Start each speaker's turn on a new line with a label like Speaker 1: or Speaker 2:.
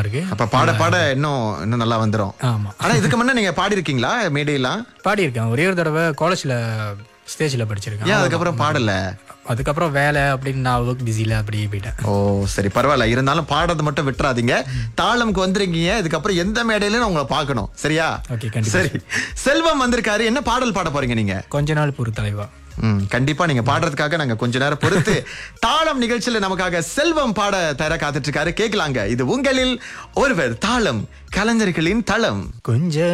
Speaker 1: இருக்கு
Speaker 2: அப்ப பாட பாட இன்னும் இன்னும் நல்லா வந்துரும்
Speaker 1: ஆமா
Speaker 2: ஆனா இதுக்கு முன்ன நீங்க பாடி இருக்கீங்களா மேடையெல்லாம்
Speaker 1: பாடியிருக்கேன் ஒரே ஒரு தடவை காலேஜ்ல ஸ்டேஜ்ல படிச்சிருக்கேன்
Speaker 2: ஏன் அதுக்கப்புறம் பாடல
Speaker 1: அதுக்கப்புறம் வேலை அப்படின்னு நான் ஒர்க் பிஸியில் அப்படியே போயிட்டேன்
Speaker 2: ஓ சரி பரவாயில்ல இருந்தாலும் பாடுறது மட்டும் விட்டுறாதீங்க தாளம்க்கு வந்திருக்கீங்க இதுக்கப்புறம் எந்த மேடையில நான் உங்களை பார்க்கணும் சரியா
Speaker 1: ஓகே கண்டிப்பா
Speaker 2: சரி செல்வம் வந்திருக்காரு என்ன பாடல் பாட போறீங்க நீங்க
Speaker 1: கொஞ்ச நாள் பொறு தலைவா
Speaker 2: ம் கண்டிப்பா நீங்க பாடுறதுக்காக நாங்க கொஞ்ச நேரம் பொறுத்து தாளம் நிகழ்ச்சியில நமக்காக செல்வம் பாட தர காத்துட்டு இருக்காரு கேட்கலாங்க இது உங்களில் ஒருவர் தாளம் கலைஞர்களின் தளம்
Speaker 1: கொஞ்ச